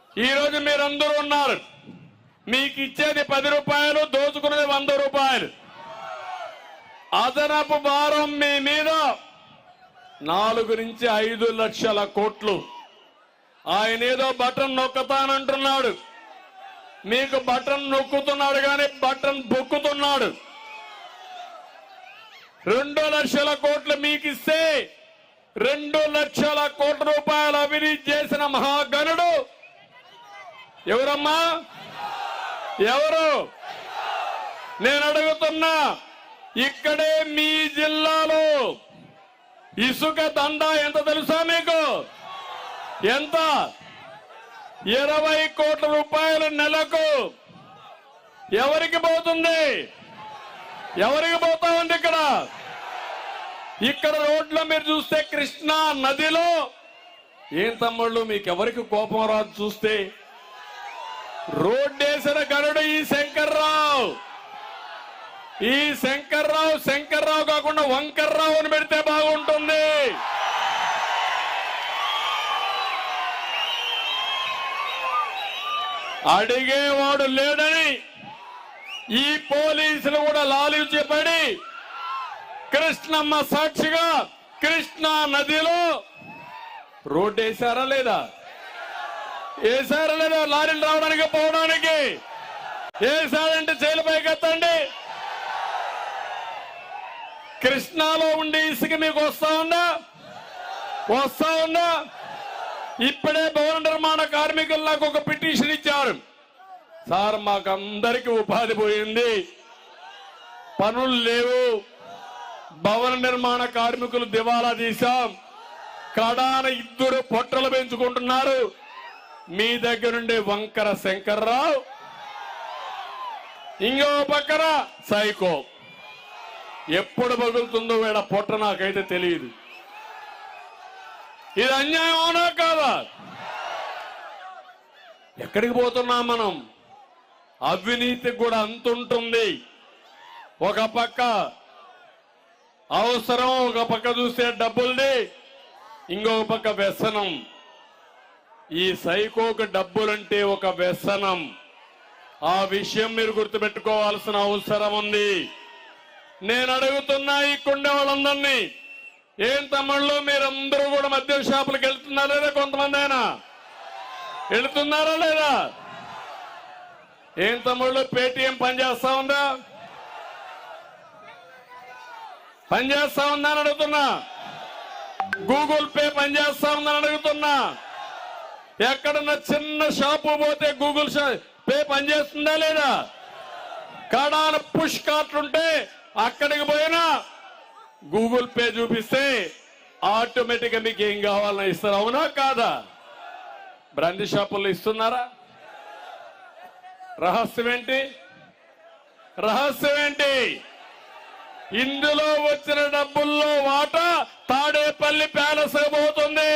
ఈరోజు మీరందరూ ఉన్నారు మీకు ఇచ్చేది పది రూపాయలు దోచుకునేది వంద రూపాయలు అదనపు భారం మీ మీద నాలుగు నుంచి ఐదు లక్షల కోట్లు ఆయన ఏదో బటన్ నొక్కుతానంటున్నాడు మీకు బటన్ నొక్కుతున్నాడు కానీ బటన్ బొక్కుతున్నాడు రెండు లక్షల కోట్లు మీకు ఇస్తే రెండు లక్షల కోట్ల రూపాయల అవినీతి చేసిన మహాగణుడు ఎవరమ్మా ఎవరు నేను అడుగుతున్నా ఇక్కడే మీ జిల్లాలో ఇసుక దందా ఎంత తెలుసా మీకు ఎంత ఇరవై కోట్ల రూపాయలు నెలకు ఎవరికి పోతుంది ఎవరికి పోతా ఉంది ఇక్కడ ఇక్కడ రోడ్లో మీరు చూస్తే కృష్ణా నదిలో ఏం తమ్ముళ్ళు మీకు ఎవరికి కోపం రాదు చూస్తే రోడ్డేసిన గరుడు ఈ శంకర్రావు ఈ శంకర్రావు శంకర్రావు కాకుండా వంకర్రావు అని పెడితే బాగుంటుంది అడిగేవాడు లేడని ఈ పోలీసులు కూడా లాలించబడి కృష్ణమ్మ సాక్షిగా కృష్ణా నదిలో రోడ్డు వేశారా లేదా వేశారా లేదా లారీలు రావడానికి పోవడానికి వేశారంటే జైలు పైకి ఎత్తండి కృష్ణాలో ఉండే ఇసుక మీకు వస్తా ఉందా వస్తా ఉందా ఇప్పుడే భవన నిర్మాణ కార్మికులు నాకు ఒక పిటిషన్ ఇచ్చారు సార్ మాకందరికి ఉపాధి పోయింది పనులు లేవు భవన నిర్మాణ కార్మికులు దివాలా తీశాం కడాన ఇద్దరు పొట్టలు పెంచుకుంటున్నారు మీ దగ్గర నుండి వంకర శంకర్రావు ఇంకో పక్కన సైకో ఎప్పుడు పగులుతుందో వీడ పొట్ట నాకైతే తెలియదు ఇది అన్యాయం అవునా కాదా ఎక్కడికి పోతున్నాం మనం అవినీతికి కూడా అంతుంటుంది ఒక పక్క అవసరం ఒక పక్క చూస్తే డబ్బుల్ది ఇంకొక పక్క వ్యసనం ఈ సైకోకు డబ్బులంటే ఒక వ్యసనం ఆ విషయం మీరు గుర్తుపెట్టుకోవాల్సిన అవసరం ఉంది నేను అడుగుతున్నా ఈ కుండే వాళ్ళందరినీ ఏం తమ్ముళ్ళు మీరందరూ కూడా మద్యం షాపులకు వెళ్తున్నారా లేదా కొంతమంది అయినా వెళుతున్నారా లేదా ఏం తమ్ముళ్ళు పేటిఎం పనిచేస్తా ఉందా పనిచేస్తా ఉందా అని అడుగుతున్నా గూగుల్ పే పనిచేస్తా ఉందని అడుగుతున్నా ఎక్కడన్నా చిన్న షాపు పోతే గూగుల్ షా- పే పనిచేస్తుందా లేదా కడాన పుష్ కార్ట్లు ఉంటే అక్కడికి పోయినా గూగుల్ పే చూపిస్తే ఆటోమేటిక్ గా మీకు ఏం కావాలన్నా ఇస్తారు అవునా కాదా బ్రాందీ షాపుల్లో ఇస్తున్నారా రహస్యం ఏంటి రహస్యం ఏంటి ఇందులో వచ్చిన డబ్బుల్లో వాటా తాడేపల్లి ప్యాలెస్ పోతుంది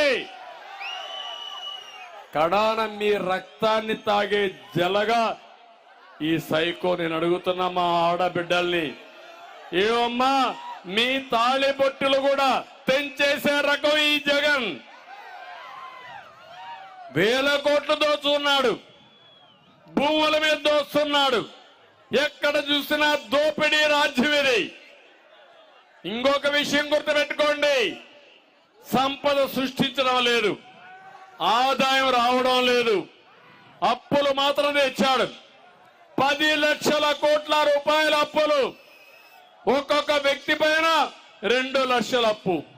కడాన మీ రక్తాన్ని తాగే జలగా ఈ సైకో నేను అడుగుతున్నా మా ఆడబిడ్డల్ని ఏమమ్మా మీ తాళి బొట్టులు కూడా తెంచేసే రకం ఈ జగన్ వేల కోట్లు దోచుకున్నాడు భూముల మీద దోస్తున్నాడు ఎక్కడ చూసినా దోపిడీ రాజ్యం ఇది ఇంకొక విషయం గుర్తుపెట్టుకోండి సంపద సృష్టించడం లేదు ఆదాయం రావడం లేదు అప్పులు మాత్రం తెచ్చాడు పది లక్షల కోట్ల రూపాయల అప్పులు ఒక్కొక్క వ్యక్తి పైన రెండు లక్షల అప్పు